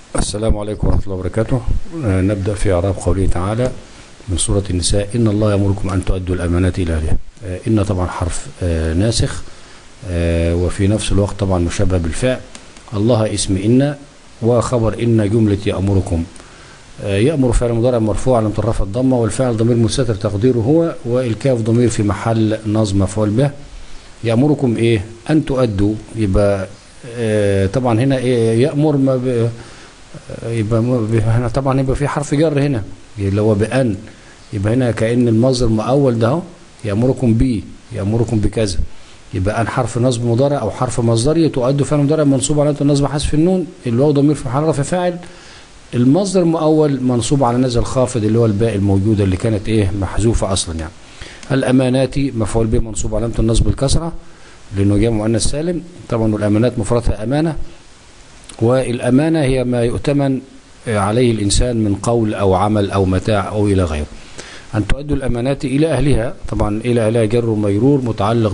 السلام عليكم ورحمة الله وبركاته آه، نبدأ في إعراب قوله تعالى من سورة النساء إن الله يأمركم أن تؤدوا الأمانات إلى أهلها آه، إن طبعا حرف آه، ناسخ آه، وفي نفس الوقت طبعا مشبه بالفعل الله اسم إن وخبر إن جملة يأمركم آه، يأمر فعل مضارع مرفوع على الرفع الضمة والفعل ضمير مستتر تقديره هو والكاف ضمير في محل نصب مفعول به يأمركم إيه أن تؤدوا يبقى آه، طبعا هنا إيه يأمر ما ب- يبقى م- هنا طبعا يبقى في حرف جر هنا اللي هو بأن يبقى هنا كأن المصدر مؤول ده اهو يأمركم بي يأمركم بكذا يبقى أن حرف نصب مضارع أو حرف مصدري تؤدي فعل مضارع منصوب على النصب حذف النون الواو ضمير في محل رفع فاعل المصدر المؤول منصوب على نزل خافض اللي هو الباء الموجودة اللي كانت إيه محذوفة أصلا يعني الأمانات مفعول به منصوب علامة النصب الكسرة لأنه جاء مؤنث سالم طبعا والأمانات مفردها أمانة والأمانة هي ما يؤتمن عليه الإنسان من قول أو عمل أو متاع أو إلى غيره أن تؤدوا الأمانات إلى أهلها طبعا إلى أهلها جر ومجرور متعلق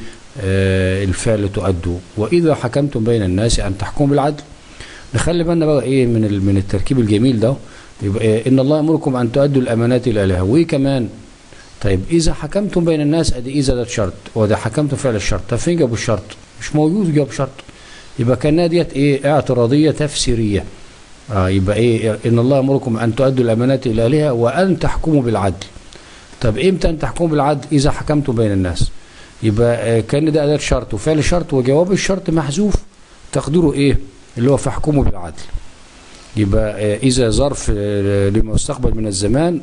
بالفعل تؤدوا وإذا حكمتم بين الناس أن تحكموا بالعدل نخلي بالنا بقى إيه من ال- من التركيب الجميل ده يبقى إيه إن الله يأمركم أن تؤدوا الأمانات إلى أهلها وإيه كمان طيب إذا حكمتم بين الناس أدي إذا ده شرط وده حكمتم فعل الشرط طب فين جابوا الشرط مش موجود جاب شرط يبقى كانها ديت ايه اعتراضيه تفسيريه آه يبقى ايه ان الله يامركم ان تؤدوا الامانات الى اهلها وان تحكموا بالعدل طب امتى ان تحكموا بالعدل اذا حكمتم بين الناس يبقى آه كان ده اداه شرط وفعل الشرط وجواب الشرط محذوف تقديره ايه اللي هو فاحكموا بالعدل يبقى آه اذا ظرف آه لما يستقبل من الزمان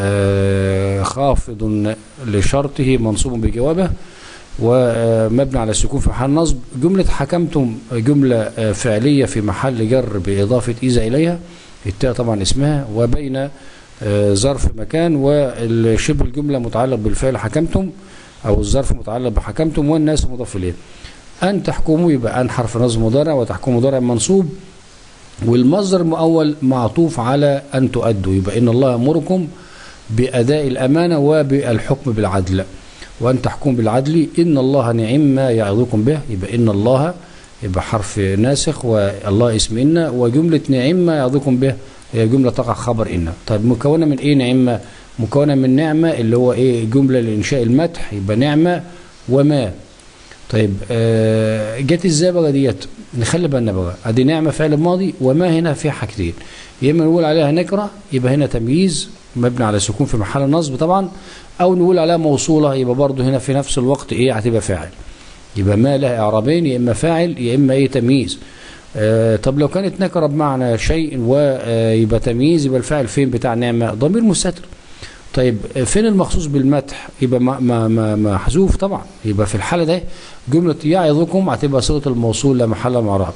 آه خافض لشرطه منصوب بجوابه ومبني على السكون في محل نصب جملة حكمتم جملة آه، فعلية في محل جر بإضافة إذا إليها التاء طبعا اسمها وبين آه، ظرف مكان والشبه الجملة متعلق بالفعل حكمتم أو الظرف متعلق بحكمتم والناس مضاف إليه أن تحكموا يبقى أن حرف نصب مضارع وتحكموا مضارع منصوب والمصدر المؤول معطوف على أن تؤدوا يبقى إن الله يأمركم بأداء الأمانة وبالحكم بالعدل وأن تحكم بالعدل إن الله نعم ما يعظكم به يبقى إن الله يبقى حرف ناسخ والله اسم إن وجملة نعم ما يعظكم به هي جملة تقع خبر إن طيب مكونة من إيه نعمة مكونة من نعمة اللي هو إيه جملة لإنشاء المدح يبقى نعمة وما طيب آه جت ازاي بقى ديت نخلي بالنا بقى ادي نعمه فعل ماضي وما هنا في حاجتين يا اما نقول عليها نكره يبقى هنا تمييز مبني على سكون في محل النصب طبعا او نقول عليها موصوله يبقى برضه هنا في نفس الوقت ايه هتبقى فاعل يبقى ما لها اعرابين يا اما فاعل يا اما ايه تمييز آه طب لو كانت نكره بمعنى شيء ويبقى تمييز يبقى الفاعل فين بتاع نعمه ضمير مستتر طيب فين المخصوص بالمدح يبقى ما- ما- ما- محذوف طبعا يبقى في الحاله ده جمله يعظكم هتبقى صيغه الموصول لا محل من اعراب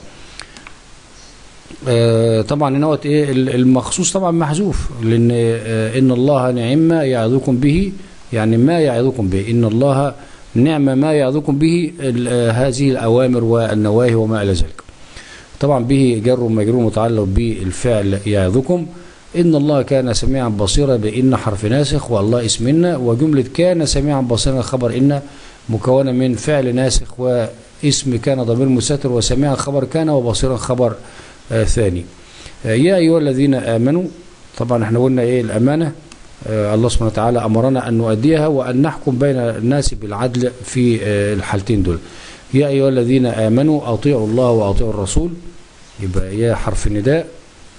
آه، طبعا نوت ايه ال- المخصوص طبعا محذوف لان آه، ان الله نعم ما يعظكم به يعني ما يعظكم به ان الله نعم ما يعظكم به ال- آه، هذه الاوامر والنواهي وما الى ذلك طبعا به جر ومجرور متعلق بالفعل يعظكم إن الله كان سميعا بصيرا بإن حرف ناسخ والله اسمنا وجملة كان سميعا بصيرا خبر إن مكونة من فعل ناسخ واسم كان ضمير مستتر وسميعا خبر كان وبصيرا خبر آه ثاني آه يا أيها الذين آمنوا طبعا احنا قلنا إيه الأمانة آه الله سبحانه وتعالى أمرنا أن نؤديها وأن نحكم بين الناس بالعدل في آه الحالتين دول يا أيها الذين آمنوا أطيعوا الله وأطيعوا الرسول يبقى يا حرف النداء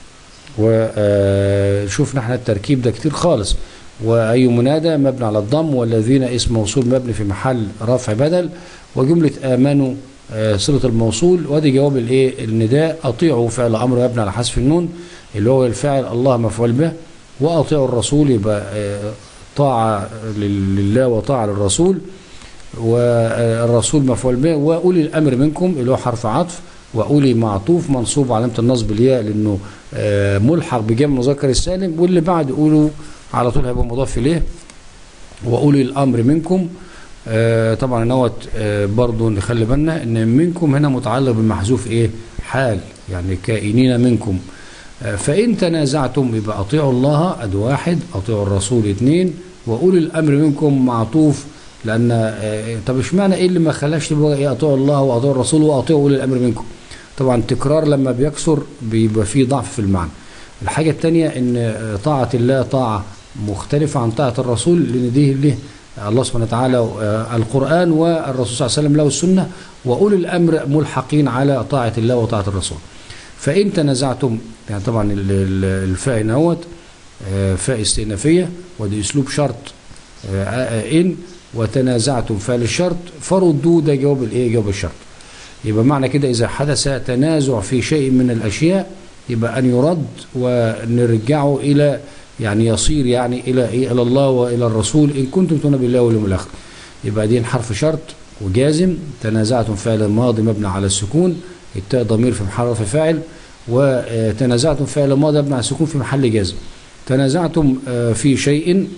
وشوفنا احنا التركيب ده كتير خالص وأي منادى مبني على الضم والذين اسم موصول مبني في محل رفع بدل وجملة آمنوا آه، صلة الموصول وادي جواب الايه النداء أطيعوا فعل أمر مبني على حذف النون اللي هو الفاعل الله مفعول به وأطيعوا الرسول يبقى آه، طاعة لل- لله وطاعة للرسول والرسول مفعول به وأولي الأمر منكم اللي هو حرف عطف وأولي معطوف منصوب علامة النصب الياء لأنه آه، ملحق بجمع مذكر السالم واللي بعد أولو على طول هيبقى مضاف إليه وأولي الأمر منكم آه، طبعا نوت آه، برضو نخلي بالنا ان منكم هنا متعلق بمحذوف ايه حال يعني كائنين منكم آه، فان تنازعتم يبقى اطيعوا الله اد واحد اطيعوا الرسول اثنين واولي الامر منكم معطوف لان آه، طب اشمعنى ايه اللي ما خلاش تبقى ايه اطيعوا الله واطيعوا الرسول واطيعوا اولي الامر منكم طبعا تكرار لما بيكثر بيبقى فيه ضعف في المعنى الحاجة الثانية ان طاعة الله طاعة مختلفة عن طاعة الرسول لان دي له الله سبحانه وتعالى آه، القرآن والرسول صلى الله عليه وسلم له السنة وأولي الأمر ملحقين على طاعة الله وطاعة الرسول فإن تنازعتم يعني طبعا ال- ال- الفاء نوت آه، فاء استئنافية ودي أسلوب شرط آه، آه، إن وتنازعتم فعل الشرط فردوا ده جواب الإيه جواب الشرط يبقى معنى كده إذا حدث تنازع في شيء من الأشياء يبقى أن يرد ونرجعه إلى يعني يصير يعني إلى إيه إلى الله وإلى الرسول إن كنتم تؤمنون بالله واليوم الآخر يبقى دي حرف شرط وجازم تنازعتم فعل ماضي مبني على السكون التاء ضمير في محل رفع فاعل وتنازعتم فعل ماضي مبني على السكون في محل جازم تنازعتم آه، في شيء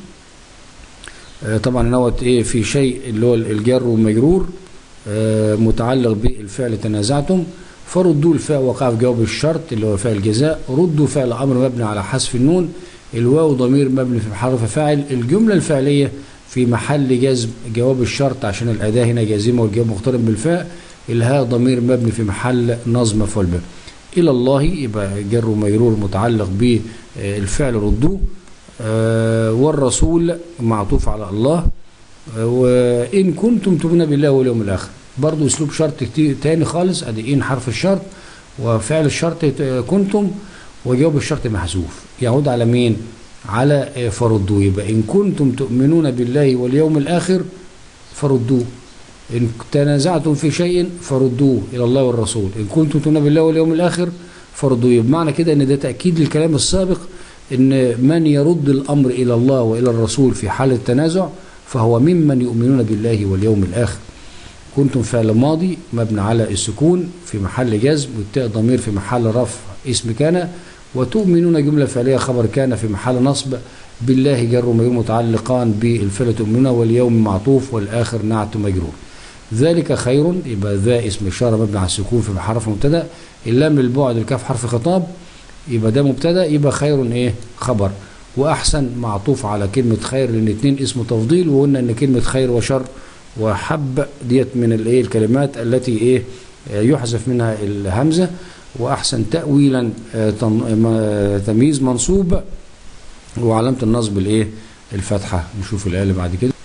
آه، طبعا نوت ايه في شيء اللي هو الجر والمجرور آه، متعلق بالفعل تنازعتم فردوا الفاء وقع في جواب الشرط اللي هو فعل الجزاء ردوا فعل امر مبني على حذف النون الواو ضمير مبني في محل رفع فاعل الجمله الفعليه في محل جزم جواب الشرط عشان الاداه هنا جازمه والجواب مقترن بالفاء الهاء ضمير مبني في محل نصب مفعول به الى الله يبقى جر ومجرور متعلق بالفعل ردوه آه، والرسول معطوف على الله آه، وإن كنتم تؤمنون بالله واليوم الآخر برضو أسلوب شرط كتير تاني خالص أدي إن حرف الشرط وفعل الشرط آه، كنتم وجواب الشرط محذوف يعود على مين؟ على آه، فردوه يبقى إن كنتم تؤمنون بالله واليوم الآخر فردوه إن تنازعتم في شيء فردوه إلى الله والرسول إن كنتم تؤمنون بالله واليوم الآخر فردوه بمعنى كده إن ده تأكيد للكلام السابق إن من يرد الأمر إلى الله وإلى الرسول في حال التنازع فهو ممن يؤمنون بالله واليوم الآخر كنتم فعل ماضي مبني على السكون في محل جزم والتاء ضمير في محل رفع اسم كان وتؤمنون جملة فعلية خبر كان في محل نصب بالله جر ومجرور متعلقان بالفعل تؤمنون واليوم معطوف والآخر نعت مجرور ذلك خير يبقى ذا اسم إشارة مبني على السكون في حرف مبتدا اللام للبعد الكاف حرف خطاب يبقى ده مبتدا يبقى خير ايه خبر واحسن معطوف على كلمه خير لان اتنين اسم تفضيل وقلنا ان كلمه خير وشر وحب ديت من الايه الكلمات التي ايه آه، يحذف منها الهمزه واحسن تاويلا آه، تم- آه، تمييز منصوب وعلامه النصب الايه الفتحه نشوف الايه اللي بعد كده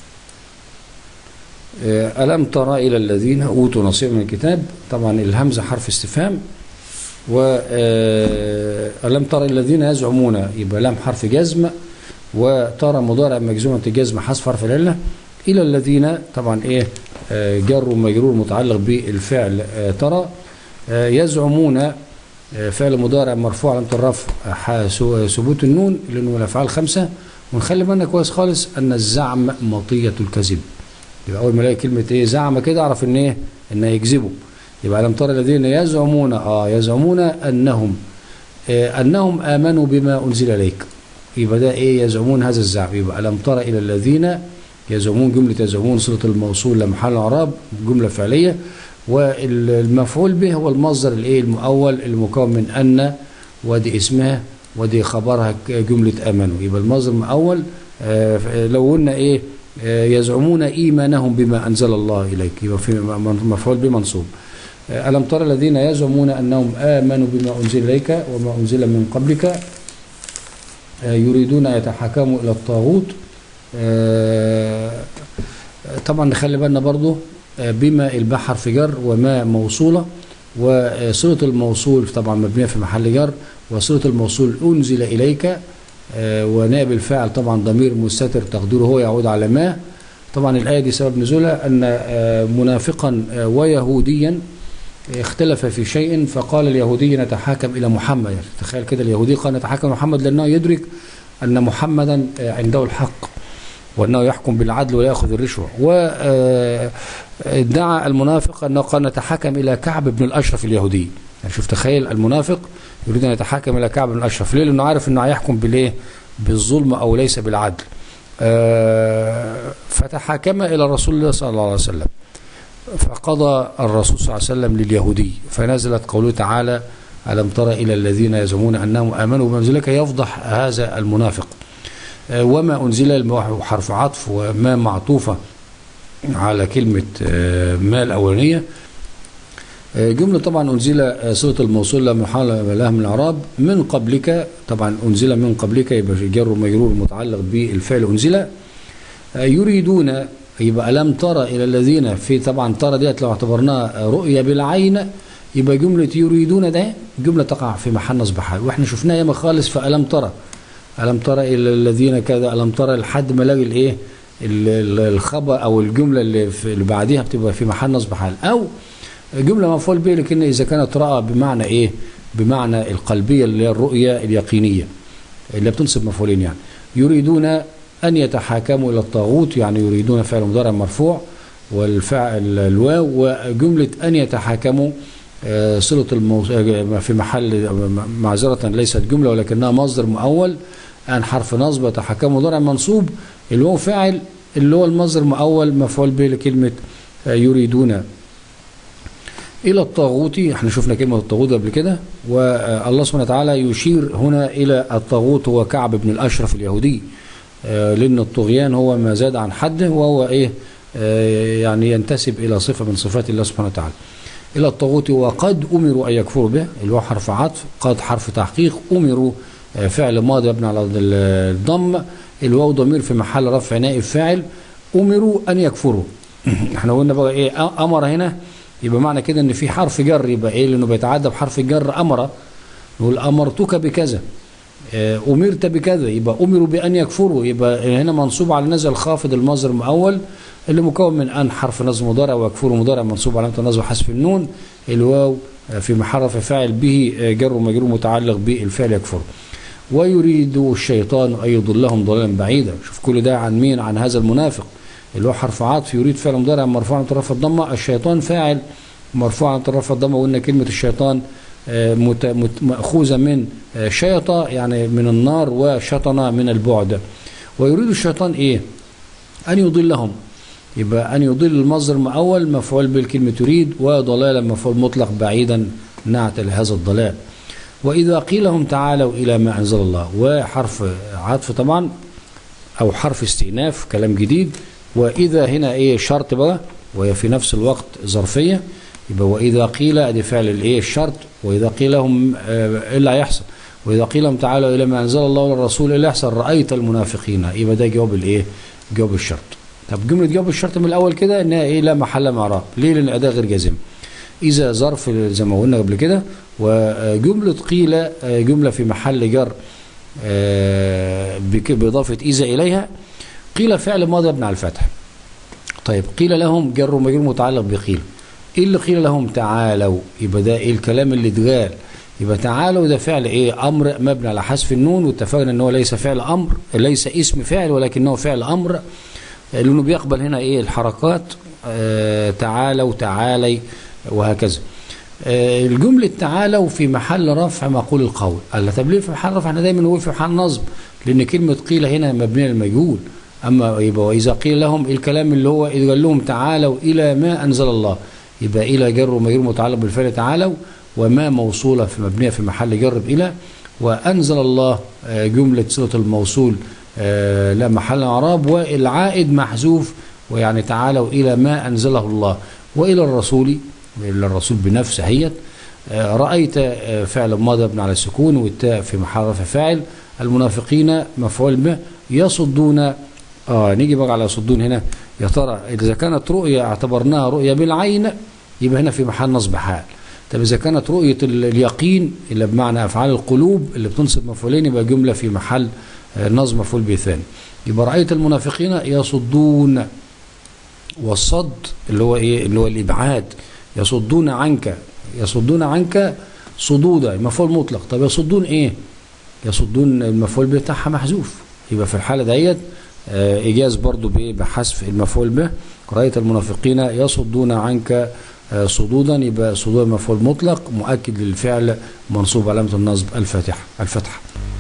آه، ألم ترى إلى الذين أوتوا نصيب من الكتاب طبعا الهمزة حرف استفهام وألم ترى الذين يزعمون يبقى لام حرف جزم وترى مضارع مجزومة جزم حذف حرف العلة إلى الذين طبعا إيه آه، جر ومجرور متعلق بالفعل آه، ترى آه، يزعمون آه، فعل مضارع مرفوع علامة الرفع ح- سو- ثبوت النون لأنه من الأفعال خمسة ونخلي بالنا كويس خالص أن الزعم مطية الكذب يبقى أول ما الاقي كلمة إيه زعم كده أعرف إن إيه إن يكذبوا يبقى لم ترى الذين يزعمون اه يزعمون انهم آه انهم امنوا بما انزل اليك يبقى ده ايه يزعمون هذا الزعم يبقى لم ترى الى الذين يزعمون جمله يزعمون صله الموصول لمحل اعراب جمله فعليه والمفعول به هو المصدر الايه المؤول المكون من ان ودي اسمها ودي خبرها ك- جمله امنوا يبقى المصدر المؤول آه لو قلنا ايه آه يزعمون ايمانهم بما انزل الله اليك يبقى في م- مفعول به منصوب ألم ترى الذين يزعمون أنهم آمنوا بما أنزل إليك وما أنزل من قبلك آه، يريدون أن يتحكموا إلى الطاغوت آه، طبعا نخلي بالنا برضو آه، بما الباء حرف جر وما موصولة وصلة الموصول طبعا مبنية في محل جر وصلة الموصول أنزل إليك آه، ونائب الفاعل طبعا ضمير مستتر تقديره هو يعود على ما طبعا الآية دي سبب نزولها أن آه، منافقا آه، ويهوديا اختلف في شيء فقال اليهودي نتحاكم إلى محمد يعني تخيل كده اليهودي قال نتحاكم إلى محمد لأنه يدرك أن محمدا آه، عنده الحق وأنه يحكم بالعدل ولا يأخذ الرشوة وادعى المنافق أنه قال نتحاكم إلى كعب بن الأشرف اليهودي يعني شوف تخيل المنافق يريد أن يتحاكم إلى كعب بن الأشرف ليه لأنه عارف أنه هيحكم بالإيه بالظلم أو ليس بالعدل آه، فتحاكم إلى رسول الله صلى الله عليه وسلم فقضى الرسول صلى الله عليه وسلم لليهودي فنزلت قوله تعالى ألم تر إلى الذين يزعمون أنهم آمنوا بما أنزل إليك يفضح هذا المنافق آه، وما أنزل الم- حرف عطف وما معطوفة على كلمة آه، ما الأولانية آه، جملة طبعا أنزل آه، صلة الموصول لا محال لها من الإعراب من قبلك طبعا أنزل من قبلك يبقى جر ومجرور متعلق بالفعل أنزل آه، يريدون يبقى ألم ترى إلى الذين في طبعا ترى ديت لو اعتبرناها رؤية بالعين يبقى جملة يريدون ده جملة تقع في محل نصب حال واحنا شفناها ياما خالص فألم ترى ألم ترى إلى الذين كذا ألم ترى لحد ما الاقي الإيه ال- ال- الخبر أو الجملة اللي, في اللي بعديها بتبقى في محل نصب حال أو جملة مفعول به لكن إذا كانت رأى بمعنى إيه بمعنى القلبية اللي هي الرؤية اليقينية اللي بتنصب مفعولين يعني يريدون أن يتحاكموا إلى الطاغوت يعني يريدون فعل مضارع مرفوع والفعل الواو وجملة أن يتحاكموا آه، صلة الموص... آه، في محل معذرة ليست جملة ولكنها مصدر مؤول أن حرف نصب يتحكم مضارع منصوب اللي هو فاعل اللي هو المصدر مؤول مفعول به لكلمة آه، يريدون إلى الطاغوت احنا شفنا كلمة الطاغوت قبل كده والله سبحانه وتعالى يشير هنا إلى الطاغوت هو كعب بن الأشرف اليهودي آه، لأن الطغيان هو ما زاد عن حده وهو إيه آه، يعني ينتسب إلى صفة من صفات الله سبحانه وتعالى إلى الطاغوت وقد أمروا أن يكفروا به اللي هو حرف عطف قد حرف تحقيق أمروا آه، فعل ماضي مبني على الضم الواو ضمير في محل رفع نائب فاعل أمروا أن يكفروا احنا قلنا بقى إيه أ- أمر هنا يبقى معنى كده إن في حرف جر يبقى إيه لأنه بيتعدى بحرف الجر أمر نقول أمرتك بكذا آه، أمرت بكذا يبقى أمروا بأن يكفروا يبقى هنا منصوب على نزل الخافض المصدر المؤول اللي مكون من أن حرف نصب مضارع ويكفروا مضارع منصوب علامة النصب حذف النون الواو آه، في محل رفع فاعل به آه، جر ومجرور متعلق بالفعل يكفر ويريد الشيطان أن يضلهم ضلالا بعيدا شوف كل ده عن مين عن هذا المنافق اللي هو حرف عطف يريد فعل مضارع مرفوع عن طرف الضمة الشيطان فاعل مرفوع عن طرف الضمة وقلنا كلمة الشيطان آه، مت- مت- مأخوذة من آه، شيطة يعني من النار وشطنا من البعد ويريد الشيطان ايه أن يضلهم يبقى أن يضل المصدر مؤول مفعول بالكلمة يريد وضلالا مفعول مطلق بعيدا نعت لهذا الضلال وإذا قيل لهم تعالوا إلى ما أنزل الله وحرف عطف طبعا أو حرف استئناف كلام جديد وإذا هنا إيه شرط بقى وهي في نفس الوقت ظرفية يبقى وإذا قيل أدي فعل الإيه الشرط وإذا قيل لهم آه، إيه اللي هيحصل وإذا قيل لهم تعالوا إلى ما أنزل الله والرسول إيه اللي يحصل رأيت المنافقين يبقى ده جواب الإيه جواب الشرط طب جملة جواب الشرط من الأول كده إنها إيه لا محل من إعراب ليه لأن الأداة غير جازمة إذا ظرف زي ما قلنا قبل كده وجملة قيل آه، جملة في محل جر آه، بك- بإضافة إذا إليها قيل فعل ماضي مبني على الفتح طيب قيل لهم جر ومجرور متعلق بقيل ايه اللي قيل لهم تعالوا يبقى ده ايه الكلام اللي اتقال يبقى تعالوا ده فعل ايه امر مبني على حذف النون واتفقنا ان هو ليس فعل امر ليس اسم فعل ولكنه فعل امر لانه بيقبل هنا ايه الحركات آه تعالوا تعالي وهكذا آه الجملة تعالوا في محل رفع مقول القول قال له طب ليه في محل رفع احنا دايما نقول في محل نصب لان كلمة قيل هنا مبنية للمجهول اما يبقى واذا قيل لهم الكلام اللي هو اذا قال لهم تعالوا الى ما انزل الله يبقى الى جر ومجرور متعلق بالفعل تعالوا وما موصولة في مبنية في محل جر الى وانزل الله آه جملة صلة الموصول آه لا محل اعراب والعائد محذوف ويعني تعالوا الى ما انزله الله والى الرسول الى الرسول بنفسه هيت آه رايت آه فعل ماضي مبني على السكون والتاء في محل رفع فاعل المنافقين مفعول به يصدون اه نيجي بقى على يصدون هنا يا ترى اذا كانت رؤيا اعتبرناها رؤيا بالعين يبقى هنا في محل نصب حال طب اذا كانت رؤيه اليقين اللي بمعنى افعال القلوب اللي بتنصب مفعولين يبقى جمله في محل نصب مفعول به ثاني يبقى رايت المنافقين يصدون والصد اللي هو ايه اللي هو الابعاد يصدون عنك يصدون عنك صدودا مفعول مطلق طب يصدون ايه يصدون المفعول به بتاعها محذوف يبقى في الحاله ديت آه ايجاز برضو بحذف المفعول به رايت المنافقين يصدون عنك آه صدودا يبقى صدود مفعول مطلق مؤكد للفعل منصوب علامه النصب الفاتحه الفتحه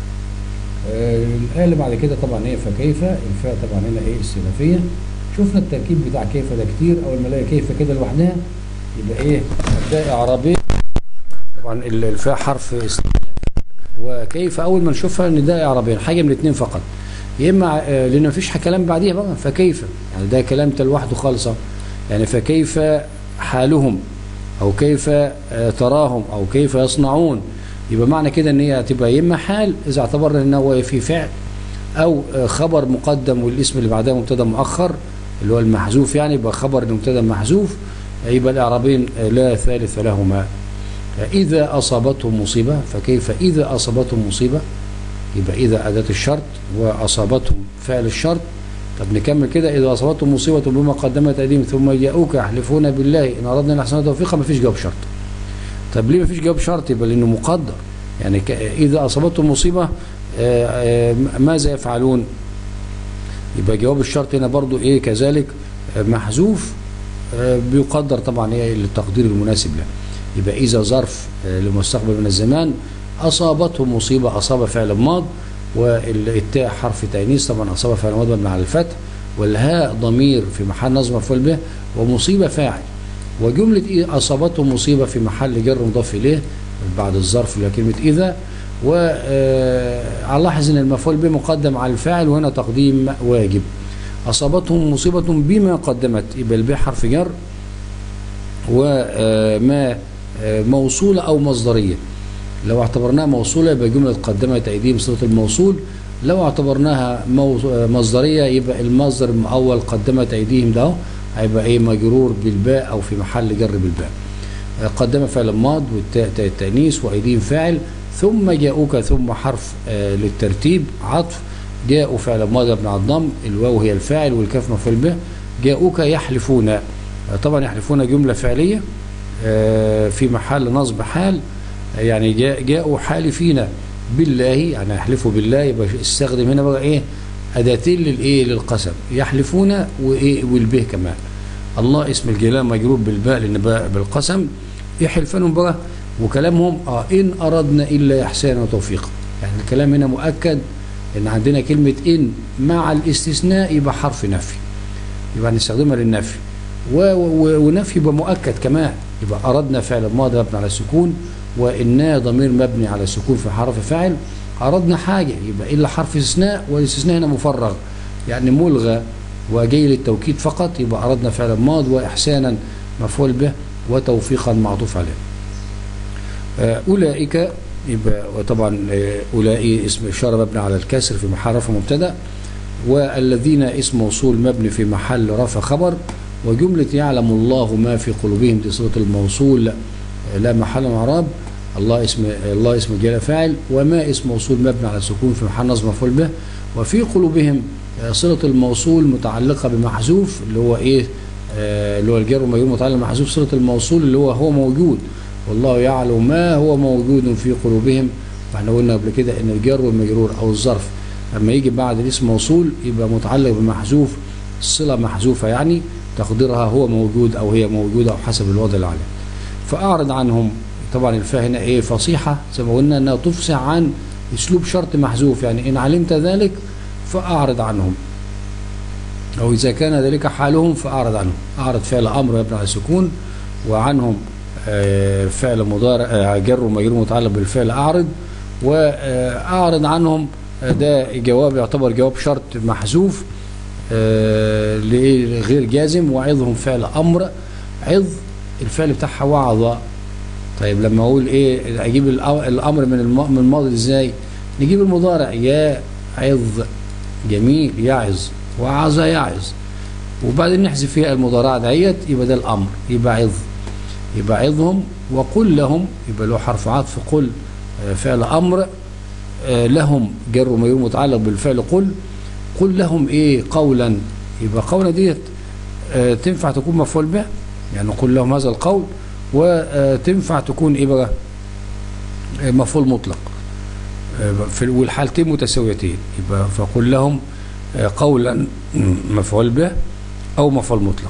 آه الايه اللي بعد كده طبعا ايه فكيف الفاء طبعا هنا ايه استئنافيه شفنا التركيب بتاع كيف ده كتير اول ما الاقي كيف كده لوحدها يبقى ايه ابدا اعرابيه طبعا الفاء حرف استئناف وكيف اول ما نشوفها ان ده اعرابين حاجه من الاثنين فقط يا اما لان مفيش كلام بعديها بقى فكيف يعني ده كلام لوحده خالص يعني فكيف حالهم او كيف آه، تراهم او كيف يصنعون يبقى معنى كده ان هي هتبقى يا اما حال اذا اعتبرنا ان هو في فعل او آه، خبر مقدم والاسم اللي بعدها مبتدا مؤخر اللي هو المحذوف يعني يبقى خبر المبتدا محذوف يبقى الاعرابين آه، لا ثالث لهما إذا أصابتهم مصيبة فكيف إذا أصابتهم مصيبة يبقى إذا أداة الشرط وأصابتهم فعل الشرط طب نكمل كده إذا أصابتهم مصيبة بما قدمت أيديهم ثم جاءوك يحلفون بالله إن أردنا الإحسان توفيقا مفيش جواب شرط طب ليه مفيش جواب شرط يبقى لأنه مقدر يعني ك- إذا أصابتهم مصيبة آه، آه، ماذا يفعلون يبقى جواب الشرط هنا برضو إيه كذلك آه، محذوف آه، بيقدر طبعا إيه للتقدير المناسب له يبقى إذا ظرف آه، لمستقبل من الزمان أصابته مصيبة أصاب فعل ماض والتاء حرف تأنيث طبعا أصاب فعل ماض مبني على الفتح والهاء ضمير في محل نصب مفعول به ومصيبة فاعل وجملة إيه أصابته مصيبة في محل جر مضاف إليه بعد الظرف اللي هي كلمة إذا ولاحظ أن المفعول به مقدم على الفاعل وهنا تقديم واجب أصابتهم مصيبة بما قدمت يبقى الباء حرف جر وما موصولة أو مصدرية لو اعتبرناها موصولة يبقى جملة قدمت أيديهم صلة الموصول لو اعتبرناها مو- مصدرية يبقى المصدر المؤول قدمت أيديهم ده هيبقى إيه مجرور بالباء أو في محل جر بالباء قدم فعل ماض والتاء تاء التأنيث وأيديهم فاعل ثم جاءوك ثم حرف آه، للترتيب عطف جاءوا فعل ماض ابن على الضم الواو هي الفاعل والكاف مفعول به جاءوك يحلفون آه، طبعا يحلفون جملة فعلية آه، في محل نصب حال آه، يعني جاء جاءوا حالفين بالله يعني يحلفوا بالله يبقى استخدم هنا بقى ايه اداتين للايه للقسم يحلفون وايه والبه كمان الله اسم الجلال مجرور بالباء لان باء بالقسم يحلفانهم بقى وكلامهم اه ان اردنا الا احسانا وتوفيقا يعني الكلام هنا مؤكد ان عندنا كلمه ان مع الاستثناء يبقى حرف نفي يبقى نستخدمها للنفي و- و- ونفي يبقى مؤكد كمان يبقى أردنا فعل ماضي مبني على السكون وإنا ضمير مبني على السكون في حرف فاعل أردنا حاجة يبقى إلا حرف استثناء والاستثناء هنا مفرغ يعني ملغى وجاي للتوكيد فقط يبقى أردنا فعل ماض وإحسانا مفعول به وتوفيقا معطوف عليه آه، أولئك يبقى وطبعا آه، أولئك اسم إشارة مبني على الكسر في محل رفع مبتدأ والذين اسم موصول مبني في محل رفع خبر وجملة يعلم الله ما في قلوبهم دي صلة الموصول لا محل من اعراب الله اسم الله اسم جل فاعل وما اسم موصول مبني على السكون في محل نصب مفعول به وفي قلوبهم آه، صلة الموصول متعلقة بمحذوف اللي هو ايه آه، اللي هو الجر والمجرور متعلق بمحذوف صلة الموصول اللي هو هو موجود والله يعلم ما هو موجود في قلوبهم واحنا قلنا قبل كده ان الجر والمجرور او الظرف لما يجي بعد الاسم موصول يبقى متعلق بمحذوف الصلة محذوفة يعني تقديرها هو موجود او هي موجودة او حسب الوضع اللي عليه فاعرض عنهم طبعا الفاء هنا ايه فصيحة زي ما قلنا انها تفصح عن اسلوب شرط محذوف يعني ان علمت ذلك فاعرض عنهم او اذا كان ذلك حالهم فاعرض عنهم اعرض فعل امر يبنى على السكون وعنهم آه، فعل مضارع آه، جر ومجرور متعلق بالفعل اعرض واعرض عنهم آه، ده جواب يعتبر جواب شرط محذوف آه، لإيه؟ غير جازم وعظهم فعل امر عظ الفعل بتاعها وعظ طيب لما اقول ايه اجيب الأ- الامر من الم- من الماضي ازاي نجيب المضارع يا عظ جميل يعظ وعظ يعظ وبعدين نحذف فيها المضارعه ديت يبقى ده الامر يبقى عظ يبقى عظهم وقل لهم يبقى له حرف عطف قل آه، فعل امر آه، لهم جر ومجرور متعلق بالفعل قل قل لهم ايه قولا يبقى قولا ديت آه، تنفع تكون مفعول به يعني قل لهم هذا القول وتنفع تكون ايه بقى آه، مفعول مطلق آه، في والحالتين متساويتين يبقى فقل لهم آه، قولا مفعول به او مفعول مطلق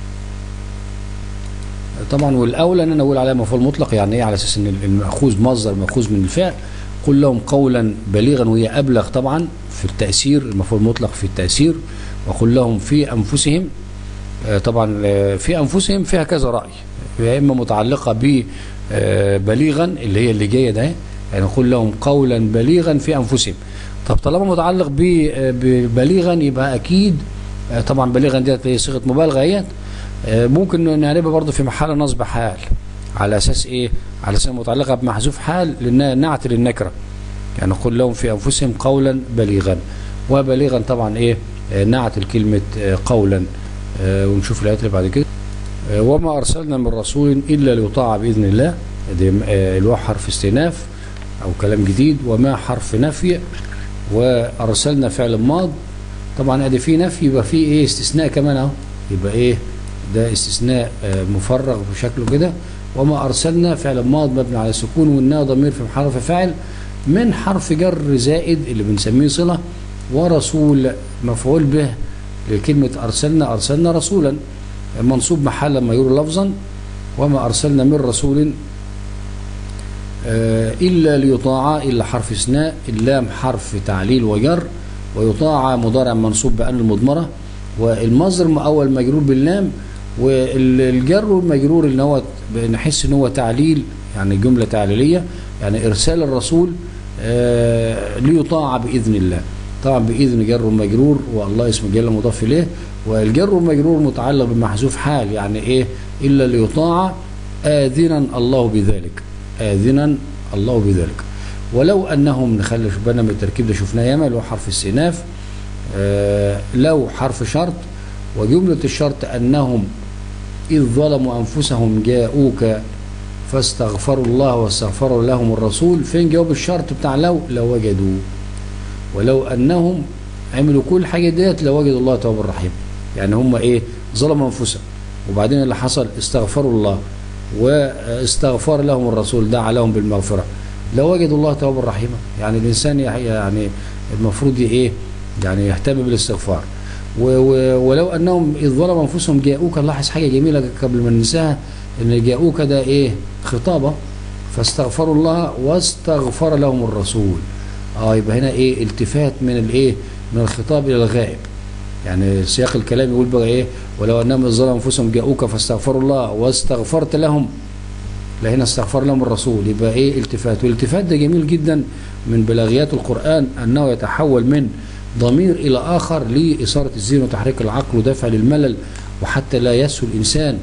طبعا والاولى ان انا اقول عليها مفعول مطلق يعني ايه على اساس ان الماخوذ مصدر ماخوذ من الفعل قل لهم قولا بليغا وهي ابلغ طبعا في التاثير المفعول المطلق في التاثير وقل لهم في انفسهم آه، طبعا آه، في انفسهم فيها كذا راي يا اما متعلقه ب آه، بليغا اللي هي اللي جايه ده يعني قل لهم قولا بليغا في انفسهم طب طالما متعلق ب- آه، ببليغا يبقى اكيد آه، طبعا بليغا ديت هي صيغه مبالغه اهيت آه، ممكن نعربها برضه في محل نصب حال على اساس ايه على اساس متعلقه بمحذوف حال لانها نعت للنكره يعني قل لهم في انفسهم قولا بليغا وبليغا طبعا ايه آه، نعت الكلمه آه، قولا آه، ونشوف الايات اللي بعد كده آه، وما ارسلنا من رسول الا ليطاع باذن الله دي آه، الواو حرف استئناف او كلام جديد وما حرف نفي وارسلنا فعل ماض طبعا ادي في نفي يبقى في ايه استثناء كمان اهو يبقى ايه ده استثناء آه، مفرغ بشكله كده وما ارسلنا فعل ماض مبني على السكون والنا ضمير في حرف فاعل من حرف جر زائد اللي بنسميه صله ورسول مفعول به لكلمه ارسلنا ارسلنا رسولا منصوب محلا ما يرى لفظا وما ارسلنا من رسول آه، إلا ليطاع إلا حرف إثناء اللام حرف تعليل وجر ويطاع مضارع منصوب بأن المضمرة والمصدر مؤول مجرور باللام والجر والمجرور ان هو نحس ان هو تعليل يعني جملة تعليلية يعني إرسال الرسول آه، ليطاع بإذن الله طبعا بإذن جر ومجرور والله اسم جل مضاف إليه والجر والمجرور متعلق بمحذوف حال يعني إيه إلا ليطاع آذنا الله بذلك آذنا الله بذلك ولو أنهم نخلي بالنا من التركيب ده شفناه ياما اللي هو حرف السيناف آه لو حرف شرط وجملة الشرط أنهم إذ ظلموا أنفسهم جاءوك فاستغفروا الله واستغفروا لهم الرسول فين جواب الشرط بتاع لو لو وجدوا ولو أنهم عملوا كل حاجة ديت لوجدوا الله توابا رحيم يعني هم إيه ظلموا أنفسهم وبعدين اللي حصل استغفروا الله واستغفر لهم الرسول دعا لهم بالمغفرة لو وجدوا الله توابا رحيما يعني الإنسان يعني المفروض إيه يعني يهتم بالاستغفار و و ولو أنهم إذ ظلموا أنفسهم جاءوك لاحظ حاجة جميلة قبل ما ننساها إن جاءوك ده إيه خطابة فاستغفروا الله واستغفر لهم الرسول اه يبقى هنا ايه التفات من الايه من الخطاب الى الغائب يعني سياق الكلام يقول بقى ايه ولو انهم اذ ظلموا انفسهم جاءوك فاستغفروا الله واستغفرت لهم لا هنا استغفر لهم الرسول يبقى ايه التفات والالتفات ده جميل جدا من بلاغيات القرآن انه يتحول من ضمير الى اخر لاثارة الذهن وتحريك العقل ودفع للملل وحتى لا يسهو الانسان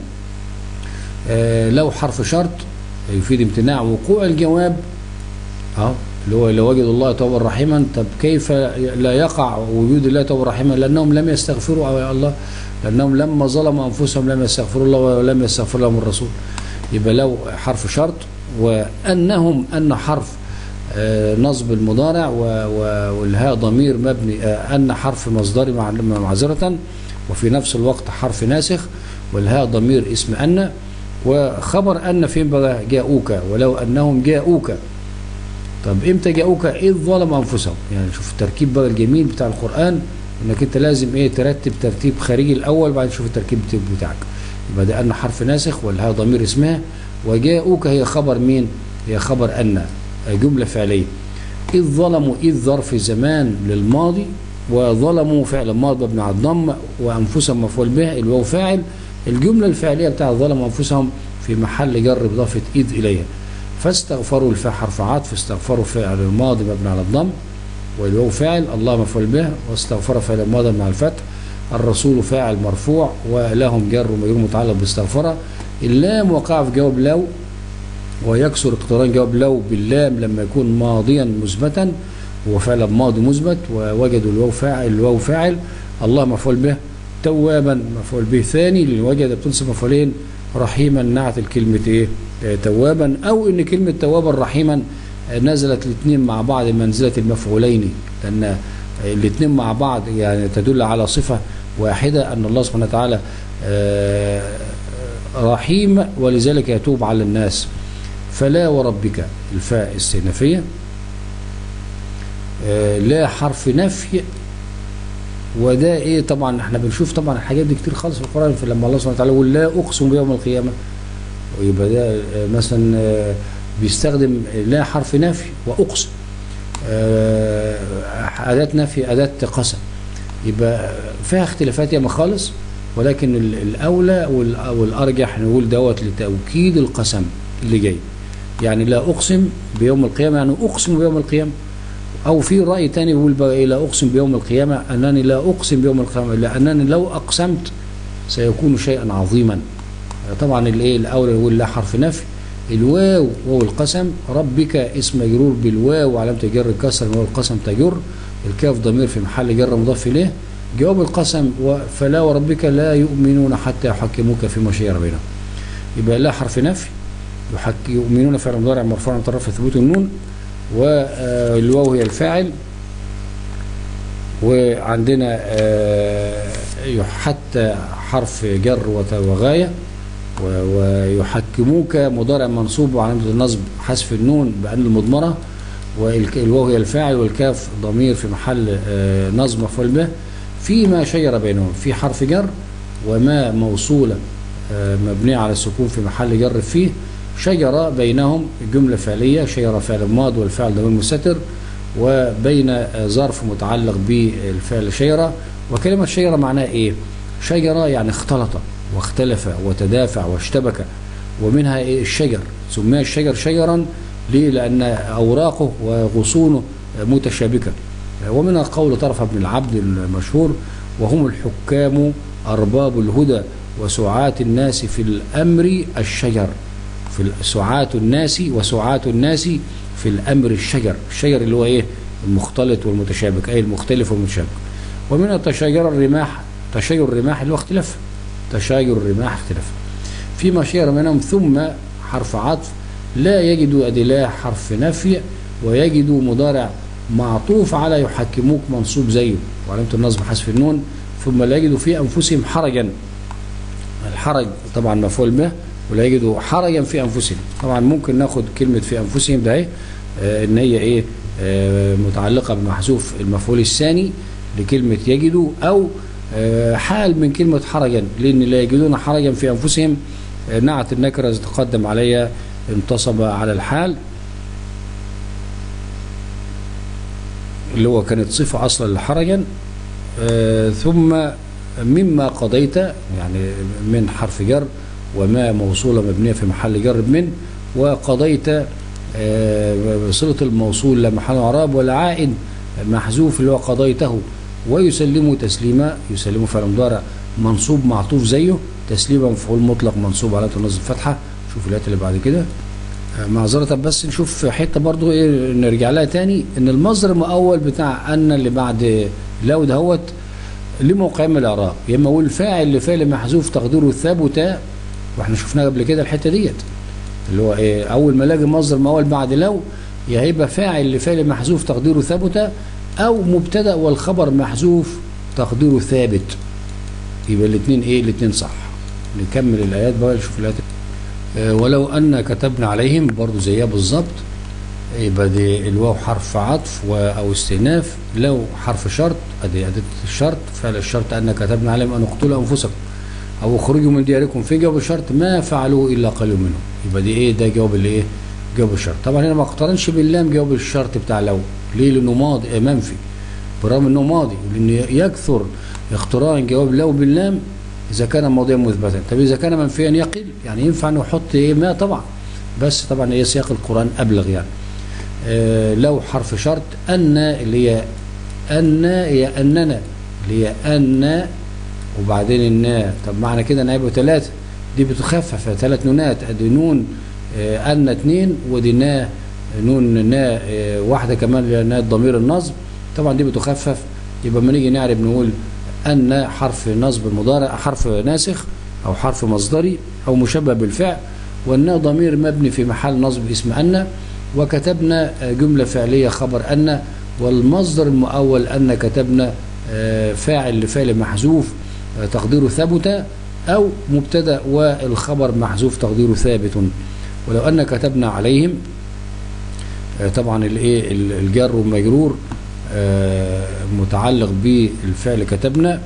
آه لو حرف شرط يفيد امتناع وقوع الجواب اه اللي هو لو وجدوا الله توبا رحيما طب كيف لا يقع وجود الله توبا رحيما لانهم لم يستغفروا يا الله لانهم لما ظلموا انفسهم لم يستغفروا الله ولم يستغفر لهم الرسول يبقى لو حرف شرط وانهم ان حرف آه نصب المضارع والهاء ضمير مبني آه ان حرف مصدري مع معذره وفي نفس الوقت حرف ناسخ والهاء ضمير اسم ان وخبر ان فين بقى جاءوك ولو انهم جاءوك طب امتى جاءوك اذ ظلموا انفسهم يعني شوف التركيب بقى الجميل بتاع القران انك انت لازم ايه ترتب ترتيب خارجي الاول بعدين تشوف التركيب بتاعك يبقى ده ان حرف ناسخ والها ضمير اسمها وجاءوك هي خبر مين هي خبر ان جمله فعليه اذ ظلموا اذ ظرف زمان للماضي وظلموا فعل ماضي مبني على الضم وانفسهم مفعول به الواو فاعل الجمله الفعليه بتاع ظلموا انفسهم في محل جر اضافه اذ اليها فاستغفروا الفاء حرف عطف استغفروا فعل الماضي مبني على الضم والواو فاعل الله مفعول به واستغفر فعل الماضي مع الفتح الرسول فاعل مرفوع ولهم جر ومجرور متعلق باستغفر اللام وقع في جواب لو ويكسر اقتران جواب لو باللام لما يكون ماضيا مثبتا هو فعل ماضي مثبت ووجدوا الواو فاعل الواو فاعل الله مفعول به توابا مفعول به ثاني اللي وجد بتنصب مفعولين رحيما نعت الكلمة ايه توابا او ان كلمة توابا رحيما نزلت الاثنين مع بعض منزلة المفعولين لان الاثنين مع بعض يعني تدل على صفة واحدة ان الله سبحانه وتعالى رحيم ولذلك يتوب على الناس فلا وربك الفاء استئنافية لا حرف نفي وده ايه طبعا احنا بنشوف طبعا الحاجات دي كتير خالص في القرآن فلما الله سبحانه وتعالى يقول لا اقسم بيوم القيامة ويبقى ده مثلا بيستخدم لا حرف نفي واقسم اداة نفي اداة قسم يبقى فيها اختلافات ياما خالص ولكن الاولى والارجح نقول دوت لتوكيد القسم اللي جاي يعني لا اقسم بيوم القيامة يعني اقسم بيوم القيامة او في راي تاني بيقول بقى ايه لا اقسم بيوم القيامه انني لا اقسم بيوم القيامه لانني لو اقسمت سيكون شيئا عظيما طبعا الايه الاول يقول لا حرف نفي الواو واو القسم ربك اسم مجرور بالواو وعلامة جر الكسر واو القسم تجر الكاف ضمير في محل جر مضاف إليه جواب القسم و- فلا وربك لا يؤمنون حتى يحكموك فيما شجر بينهم يبقى لا حرف نفي يحك يؤمنون فعل مضارع مرفوع عن طرف ثبوت النون والواو هي الفاعل وعندنا آه، حتى حرف جر وت- وغاية و- ويحكموك مضارع منصوب وعلامة النصب حذف النون بأن المضمرة والواو هي الفاعل والكاف ضمير في محل آه، نصب مفعول به فيما شجر بينهم في حرف جر وما موصولة آه، مبنية على السكون في محل جر فيه شجر بينهم جملة فعلية شجر فعل ماض والفعل ضمير مستتر وبين آه، ظرف متعلق بالفعل شجرة وكلمة شجرة معناها ايه شجرة يعني اختلط واختلف وتدافع واشتبك ومنها إيه الشجر سمي الشجر شجرا ليه لأن أوراقه وغصونه متشابكة ومنها قول طرف بن العبد المشهور وهم الحكام أرباب الهدى وسعاة الناس في الأمر الشجر في ال- سعاة الناس وسعاة الناس في الأمر الشجر الشجر اللي هو إيه المختلط والمتشابك أي المختلف والمتشابك ومنها تشاجر الرماح تشاجر الرماح اللي هو اختلاف تشاجر الرماح اختلاف فيما شير منهم ثم حرف عطف لا يجد أدلاء حرف نفي ويجد مضارع معطوف على يحكموك منصوب زيه وعلامة النصب حذف النون ثم لا يجد في أنفسهم حرجا الحرج طبعا مفعول به ولا يجدوا حرجا في أنفسهم طبعا ممكن ناخد كلمة في أنفسهم ده ايه آه، إن هي إيه آه، متعلقة بمحذوف المفعول الثاني لكلمة يجدوا أو آه، حال من كلمة حرجا لأن لا يجدون حرجا في أنفسهم آه، نعت النكرة إذا تقدم عليها انتصب على الحال اللي هو كانت صفة أصلا لحرجا آه، ثم مما قضيت يعني من حرف جر وما موصولة مبنية في محل جر من وقضيت آه، صلة الموصول لا محل اعراب والعائد محذوف اللي هو قضيته ويسلمه تسليما يسلمه فعل مضارع منصوب معطوف زيه تسليما مفعول مطلق منصوب على النصب فتحة شوف الآيات اللي بعد كده آه، معذرة بس نشوف حتة برضو ايه نرجع لها تاني ان المصدر المؤول بتاع ان اللي بعد لو دهوت ليه موقع من الاعراب يا اما اقول فاعل لفعل محذوف تقديره ثبت واحنا شفناها قبل كده الحته ديت اللي هو ايه اول ما الاقي مصدر مؤول بعد لو يا هيبقى فاعل لفعل محذوف تقديره ثبت او مبتدا والخبر محذوف تقديره ثابت يبقى الاثنين ايه الاثنين صح نكمل الايات بقى نشوف الايات آه، ولو ان كتبنا عليهم برضو زيها بالظبط يبقى دي الواو حرف عطف و- او استئناف لو حرف شرط ادي اداه الشرط فعل الشرط ان كتبنا عليهم ان اقتلوا انفسكم او اخرجوا من دياركم في جواب الشرط ما فعلوه الا قليل منهم يبقى دي ايه ده جواب الايه جواب الشرط طبعا هنا ما اقترنش باللام جواب الشرط بتاع لو ليه لانه ماضي آه، منفي برغم انه ماضي لان يكثر اقتران جواب لو باللام اذا كان ماضيا مثبتا طب اذا كان منفيا يقل يعني ينفع نحط ايه ما طبعا بس طبعا ايه سياق القران ابلغ يعني آه، لو حرف شرط أن اللي هي أن هي أننا اللي هي أن وبعدين النا طب معنى كده أن هيبقوا ثلاثة دي بتخفف ثلاث نونات أدي نون آه، أن اتنين ودي نا نون نا آه، واحدة كمان اللي هي نا ضمير النصب طبعا دي بتخفف يبقى لما نيجي نعرف نقول أن حرف نصب المضارع حرف ناسخ أو حرف مصدري أو مشبه بالفعل والنا ضمير مبني في محل نصب اسم أن وكتبنا آه، جملة فعلية خبر أن والمصدر المؤول أن كتبنا آه، فاعل لفعل محذوف آه، تقديره ثبت أو مبتدأ والخبر محذوف تقديره ثابت ولو أن كتبنا عليهم آه، طبعا الايه ال- الجر والمجرور آه، متعلق بالفعل كتبنا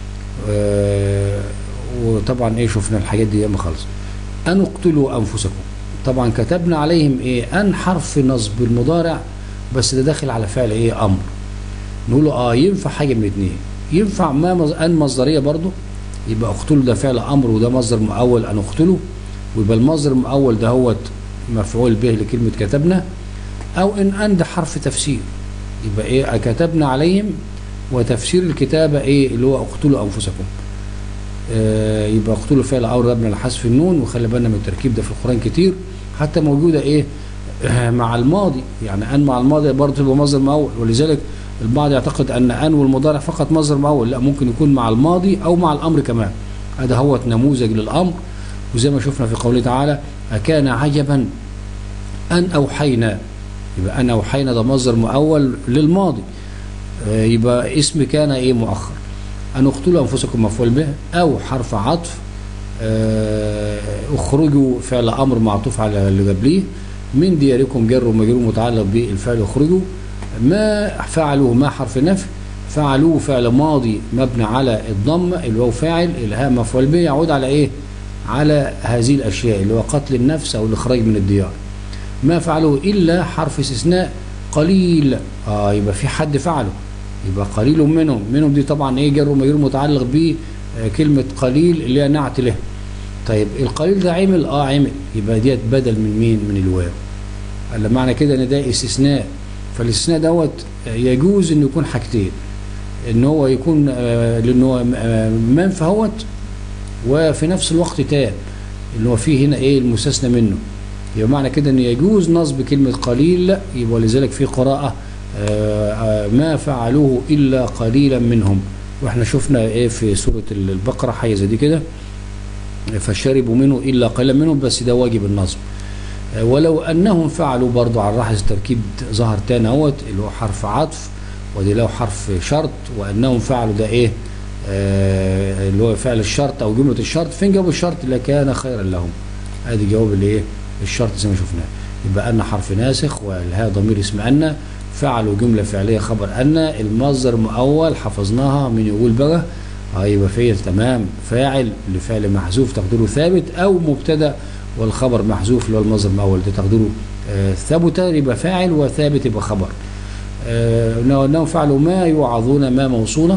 آه، وطبعا ايه شفنا الحاجات دي ياما خالص ان اقتلوا انفسكم طبعا كتبنا عليهم ايه ان حرف نصب المضارع بس ده داخل على فعل ايه امر نقول له اه ينفع حاجه من الاثنين ينفع ما مز... ان مصدريه برضه يبقى اقتلوا ده فعل امر وده مصدر مؤول ان اقتلوا ويبقى المصدر المؤول ده هو مفعول به لكلمه كتبنا او ان ان ده حرف تفسير يبقى ايه كتبنا عليهم وتفسير الكتابه ايه اللي هو اقتلوا انفسكم آه يبقى اقتلوا فعل امر مبني على حذف النون وخلي بالنا من التركيب ده في القران كتير حتى موجودة ايه مع الماضي يعني ان مع الماضي برضه تبقى مصدر مؤول ولذلك البعض يعتقد ان ان والمضارع فقط مصدر مؤول لا ممكن يكون مع الماضي او مع الامر كمان هذا هو نموذج للامر وزي ما شفنا في قوله تعالى أكان عجبا أن أوحينا يبقى أن أوحينا ده مصدر مؤول للماضي آه، يبقى اسم كان إيه مؤخر أن اقتلوا أنفسكم مفعول به أو حرف عطف آه، اخرجوا فعل أمر معطوف على اللي قبليه من دياركم جر ومجرور متعلق بالفعل اخرجوا ما فعلوا ما حرف نفي فعلوه فعل ماضي مبني على الضم الواو فاعل الهاء مفعول به يعود على ايه على هذه الاشياء اللي هو قتل النفس او الاخراج من الديار ما فعلوه الا حرف استثناء قليل اه يبقى في حد فعله يبقى قليل منهم منهم دي طبعا ايه جر ومجرور متعلق ب كلمه قليل اللي هي نعت له طيب القليل ده عمل اه عمل يبقى ديت بدل من مين من الواو قال معنى كده ان ده استثناء فالاستثناء دوت يجوز انه يكون حاجتين ان هو يكون آه، لانه هو آه، منفى اهوت وفي نفس الوقت تام اللي هو فيه هنا ايه المستثنى منه يبقى معنى كده ان يجوز نصب كلمة قليل لا يبقى لذلك في قراءة آه، آه، ما فعلوه إلا قليلا منهم واحنا شفنا ايه في سورة البقرة حاجة زي دي كده فشربوا منه إلا قليلا منهم بس ده واجب النصب آه، ولو أنهم فعلوا برضو على الراحة التركيب ظهر تاني اهوت اللي هو حرف عطف ودي له حرف شرط وأنهم فعلوا ده ايه آه، اللي هو فعل الشرط او جمله الشرط فين جابوا الشرط لكان خيرا لهم ادي جواب الايه الشرط زي ما شفناه يبقى ان حرف ناسخ والهاء ضمير اسم ان فعلوا جمله فعليه خبر ان المصدر مؤول حفظناها من يقول بقى اه يبقى فعل تمام فاعل لفعل محذوف تقديره ثابت او مبتدا والخبر محذوف اللي هو المصدر المؤول ده تقديره آه ثبت يبقى فاعل وثابت يبقى خبر آه انهم فعلوا ما يوعظون ما موصوله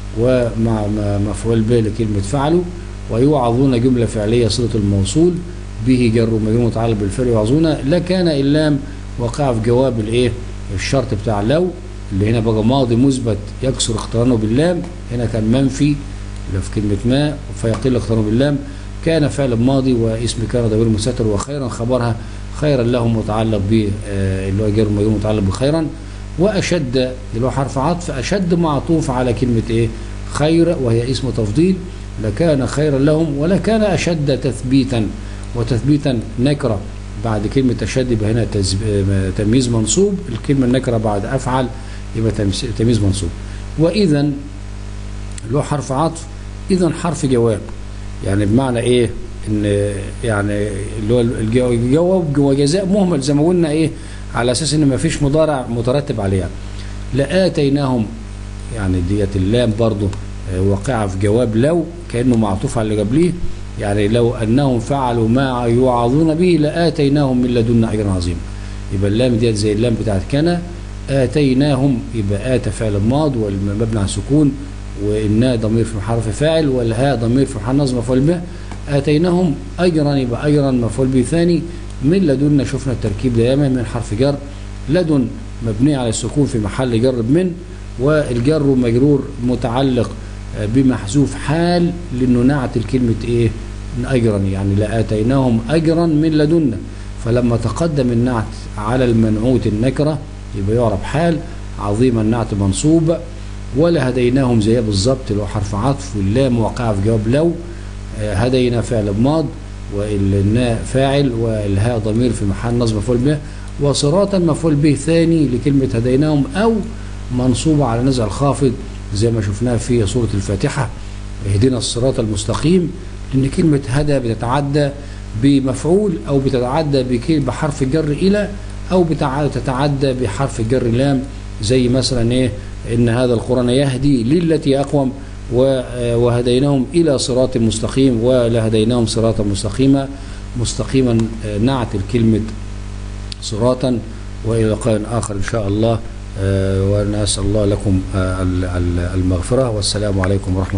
ومع م- مفعول به لكلمة فعلوا ويوعظون جملة فعلية صلة الموصول به جر ومجرور متعلق بالفعل يوعظون لكان اللام وقع في جواب الايه الشرط بتاع لو اللي هنا بقى ماضي مثبت يكسر اقترانه باللام هنا كان منفي اللي في كلمة ما فيقل اقترانه باللام كان فعل ماضي واسم كان ضمير مستتر وخيرا خبرها خيرا لهم متعلق ب آه، اللي هو جر ومجرور متعلق بخيرا واشد اللي هو حرف عطف اشد معطوف على كلمه ايه خير وهي اسم تفضيل لكان خيرا لهم ولكان اشد تثبيتا وتثبيتا نكره بعد كلمه اشد يبقى هنا تز- آه، تمييز منصوب الكلمه النكره بعد افعل يبقى تمس- تمييز منصوب واذا اللي هو حرف عطف اذا حرف جواب يعني بمعنى ايه ان يعني اللي هو الجو- الجواب وجزاء مهمل زي ما قلنا ايه على اساس ان ما فيش مضارع مترتب عليها لاتيناهم يعني ديت اللام برضه آه، واقعه في جواب لو كانه معطوف على اللي قبليه يعني لو انهم فعلوا ما يوعظون به لاتيناهم من لدنا اجرا عظيما يبقى اللام ديت زي اللام بتاعت كان اتيناهم يبقى اتى فعل ماض والمبني على السكون والنا ضمير في حرف فاعل والهاء ضمير في محل نصب مفعول به اتيناهم اجرا يبقى اجرا مفعول به ثاني من لدنا شفنا التركيب دائما من حرف جر لدن مبني على السكون في محل جر من والجر مجرور متعلق آه، بمحذوف حال لانه نعت الكلمه ايه من اجرا يعني لاتيناهم اجرا من لدنا فلما تقدم النعت على المنعوت النكره يبقى يعرب حال عظيم النعت منصوب ولا هديناهم زي بالظبط اللي هو حرف عطف واللام واقعه في جواب لو آه، هدينا فعل ماض والناء فاعل والهاء ضمير في محل نصب مفعول به وصراطا مفعول به ثاني لكلمة هديناهم أو منصوبة على نزع الخافض زي ما شفناها في سورة الفاتحة اهدنا الصراط المستقيم لأن كلمة هدى بتتعدى بمفعول أو بتتعدى بك- بحرف الجر إلى أو بتع- بتتعدى بحرف الجر لام زي مثلا إيه إن هذا القرآن يهدي للتي أقوم و- وهديناهم إلى صراط مستقيم ولهديناهم صراطا مستقيما مستقيما آه، نعت الكلمة صراطا وإلى لقاء آخر إن شاء الله آه، وأنا أسأل الله لكم آه، ال- ال- المغفرة والسلام عليكم ورحمة